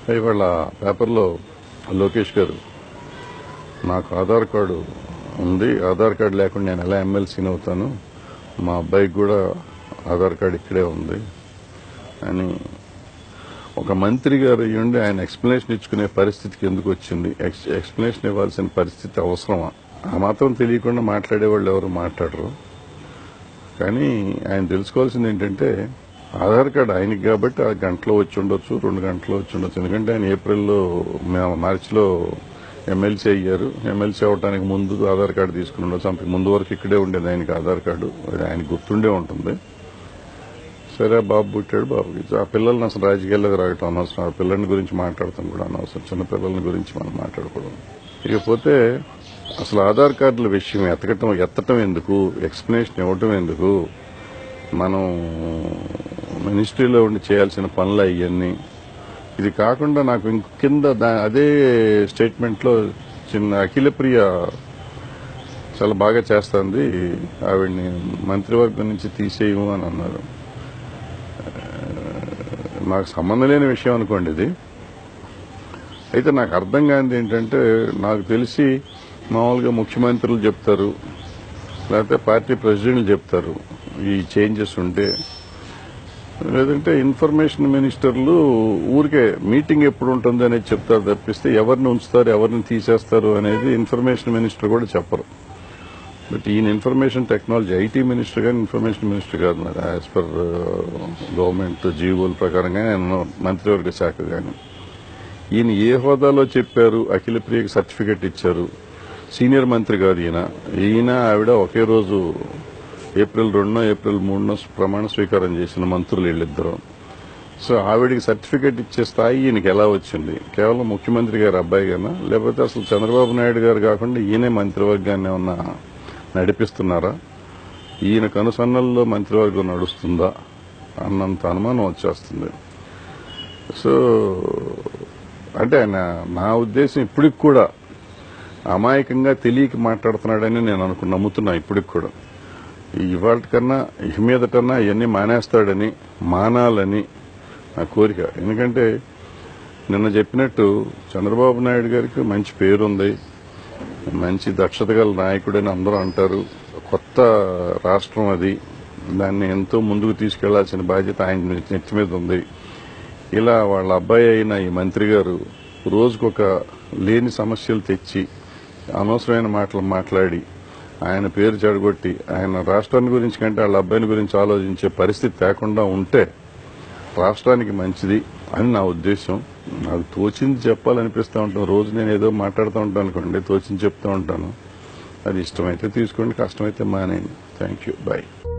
ఇవాళ పేపర్లో లోకేష్ గారు నాకు ఆధార్ కార్డు ఉంది ఆధార్ కార్డు లేకుండా నేను ఎలా ఎమ్మెల్సీని అవుతాను మా అబ్బాయికి కూడా ఆధార్ కార్డు ఇక్కడే ఉంది అని ఒక మంత్రి గారు అయ్యుండి ఆయన ఎక్స్ప్లెనేషన్ ఇచ్చుకునే పరిస్థితికి ఎందుకు వచ్చింది ఎక్స్- ఎక్స్ప్లెనేషన్ ఇవ్వాల్సిన పరిస్థితి అవసరమా ఆ మాత్రం తెలియకుండా మాట్లాడే వాళ్ళు ఎవరు మాట్లాడరు కానీ ఆయన తెలుసుకోవాల్సింది ఏంటంటే ఆధార్ కార్డు ఆయనకి కాబట్టి ఆ గంటలో వచ్చి ఉండొచ్చు రెండు గంటలో వచ్చి ఉండొచ్చు ఎందుకంటే ఆయన ఏప్రిల్లో మే- మార్చిలో ఎమ్మెల్సీ అయ్యారు ఎమ్మెల్సీ అవడానికి ముందు ఆధార్ కార్డు తీసుకుని ఉండొచ్చు అంతకు ముందు వరకు ఇక్కడే ఉండేది ఆయనకి ఆధార్ కార్డు అది ఆయనకు గుర్తుండే ఉంటుంది సరే ఆ బాబు పుట్టాడు బాబుకి ఆ పిల్లల్ని అసలు రాజకీయాల్లోకి రావటం అనవసరం ఆ పిల్లల్ని గురించి మాట్లాడటం కూడా అనవసరం చిన్న పిల్లల గురించి మనం మాట్లాడకూడదు ఇకపోతే అసలు ఆధార్ కార్డుల విషయం ఎత్తకటం ఎత్తటం ఎందుకు ఎక్స్ప్లెనేషన్ ఇవ్వటం ఎందుకు మనం మినిస్ట్రీలో ఉండి చేయాల్సిన పనులు అవన్నీ ఇది కాకుండా నాకు ఇంక కింద దా- అదే స్టేట్మెంట్లో చిన్న అఖిలప్రియ చాలా బాగా చేస్తుంది ఆవిడ్ని మంత్రివర్గం నుంచి తీసేయము అని అన్నారు నాకు సంబంధం లేని విషయం అనుకోండి ఇది అయితే నాకు అర్థం కానిది ఏంటంటే నాకు తెలిసి మామూలుగా ముఖ్యమంత్రులు చెప్తారు లేకపోతే పార్టీ ప్రెసిడెంట్లు చెప్తారు ఈ చేంజెస్ ఉంటే లేదంటే ఇన్ఫర్మేషన్ మినిస్టర్లు ఊరికే మీటింగ్ ఎప్పుడు ఉంటుంది అనేది చెప్తారు తప్పిస్తే ఎవరిని ఉంచుతారు ఎవరిని తీసేస్తారు అనేది ఇన్ఫర్మేషన్ మినిస్టర్ కూడా చెప్పరు బట్ ఈయన ఇన్ఫర్మేషన్ టెక్నాలజీ ఐటీ మినిస్టర్ కానీ ఇన్ఫర్మేషన్ మినిస్టర్ కాదు మరి యాజ్ పర్ గవర్నమెంట్ జీవోల ప్రకారంగా ఆయన మంత్రివర్గ శాఖ కానీ ఈయన ఏ హోదాలో చెప్పారు అఖిల ప్రియకి సర్టిఫికెట్ ఇచ్చారు సీనియర్ మంత్రి కాదు ఈయన ఈయన ఆవిడ ఒకే రోజు ఏప్రిల్ రెండునో ఏప్రిల్ మూడునో ప్రమాణ స్వీకారం చేసిన మంత్రులు వీళ్ళిద్దరూ సో ఆవిడికి సర్టిఫికెట్ ఇచ్చే స్థాయి ఈయనకి ఎలా వచ్చింది కేవలం ముఖ్యమంత్రి గారి అబ్బాయి గానా లేకపోతే అసలు చంద్రబాబు నాయుడు గారు కాకుండా ఈయనే మంత్రివర్గాన్ని ఏమన్నా నడిపిస్తున్నారా ఈయన కనుసన్నల్లో మంత్రివర్గం నడుస్తుందా అన్నంత అనుమానం వచ్చేస్తుంది సో అంటే ఆయన నా ఉద్దేశం ఇప్పటికి కూడా అమాయకంగా తెలియక మాట్లాడుతున్నాడని నేను అనుకు నమ్ముతున్నా ఇప్పటికి కూడా ఇవాళ కన్నా ఇక మీదటన్నా ఇవన్నీ మానేస్తాడని మానాలని నా కోరిక ఎందుకంటే నిన్న చెప్పినట్టు చంద్రబాబు నాయుడు గారికి మంచి పేరుంది మంచి దక్షత గల నాయకుడని అందరూ అంటారు కొత్త రాష్ట్రం అది దాన్ని ఎంతో ముందుకు తీసుకెళ్లాల్సిన బాధ్యత ఆయన నెత్తి మీద ఉంది ఇలా వాళ్ళ అబ్బాయి అయిన ఈ మంత్రి గారు రోజుకొక లేని సమస్యలు తెచ్చి అనవసరమైన మాటలు మాట్లాడి ఆయన పేరు చెడగొట్టి ఆయన రాష్ట్రాన్ని గురించి కంటే వాళ్ళ అబ్బాయిని గురించి ఆలోచించే పరిస్థితి తేకుండా ఉంటే రాష్ట్రానికి మంచిది అని నా ఉద్దేశం నాకు తోచింది చెప్పాలనిపిస్తూ ఉంటాను రోజు నేను ఏదో మాట్లాడుతూ ఉంటాను అనుకోండి తోచింది చెప్తూ ఉంటాను అది ఇష్టమైతే తీసుకోండి కష్టమైతే మానేయండి థ్యాంక్ యూ బాయ్